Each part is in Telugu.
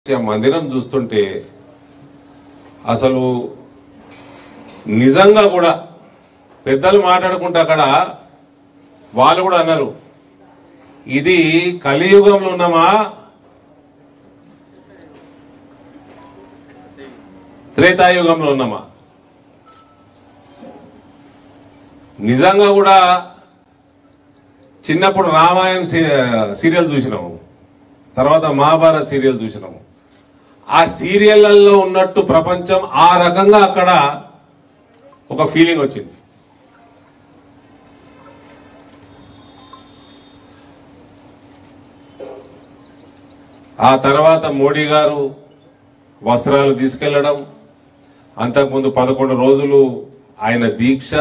ఆ మందిరం చూస్తుంటే అసలు నిజంగా కూడా పెద్దలు మాట్లాడుకుంటే అక్కడ వాళ్ళు కూడా అన్నారు ఇది కలియుగంలో ఉన్నామా త్రేతాయుగంలో ఉన్నామా నిజంగా కూడా చిన్నప్పుడు రామాయణం సీ- సీరియల్ చూసినాము తర్వాత మహాభారత్ సీరియల్ చూసినాము ఆ సీరియళ్లలో ఉన్నట్టు ప్రపంచం ఆ రకంగా అక్కడ ఒక ఫీలింగ్ వచ్చింది ఆ తర్వాత మోడీ గారు వస్త్రాలు తీసుకెళ్లడం అంతకుముందు పదకొండు రోజులు ఆయన దీక్ష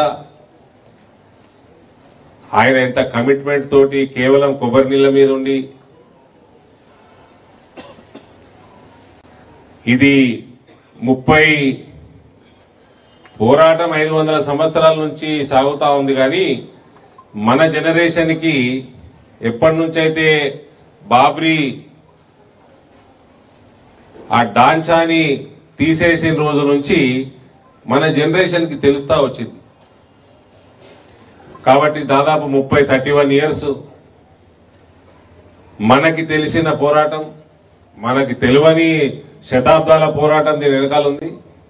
ఆయన ఎంత కమిట్మెంట్ తోటి కేవలం కొబ్బరి నీళ్ళ మీద ఉండి ఇది ముప్పై పోరాటం ఐదు వందల సంవత్సరాల నుంచి సాగుతా ఉంది కానీ మన జనరేషన్కి ఎప్పటి నుంచి అయితే బాబ్రీ ఆ డాన్చాని తీసేసిన రోజు నుంచి మన జనరేషన్కి తెలుస్తా వచ్చింది కాబట్టి దాదాపు ముప్పై థర్టీ వన్ ఇయర్స్ మనకి తెలిసిన పోరాటం మనకి తెలియని శతాబ్దాల పోరాటం దీని వెనకాల ఉంది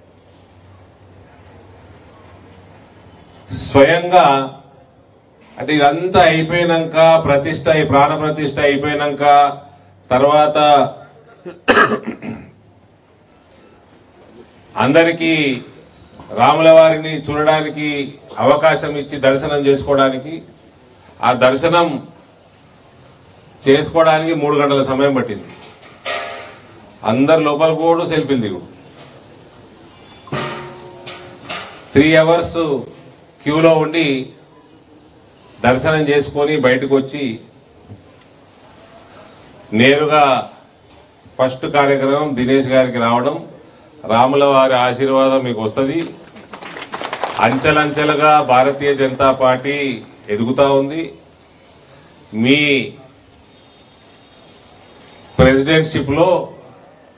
స్వయంగా అంటే ఇదంతా అయిపోయినాక ప్రతిష్ట ఈ ప్రాణ ప్రతిష్ట అయిపోయినాక తర్వాత అందరికీ రాముల వారిని చూడడానికి అవకాశం ఇచ్చి దర్శనం చేసుకోవడానికి ఆ దర్శనం చేసుకోవడానికి మూడు గంటల సమయం పట్టింది అందరు లోపల కూడా సెల్ఫీలు దిగు త్రీ అవర్స్ క్యూలో ఉండి దర్శనం చేసుకొని బయటకు వచ్చి నేరుగా ఫస్ట్ కార్యక్రమం దినేష్ గారికి రావడం రాముల వారి ఆశీర్వాదం మీకు వస్తుంది అంచెలంచెలుగా భారతీయ జనతా పార్టీ ఎదుగుతా ఉంది మీ ప్రెసిడెంట్షిప్ లో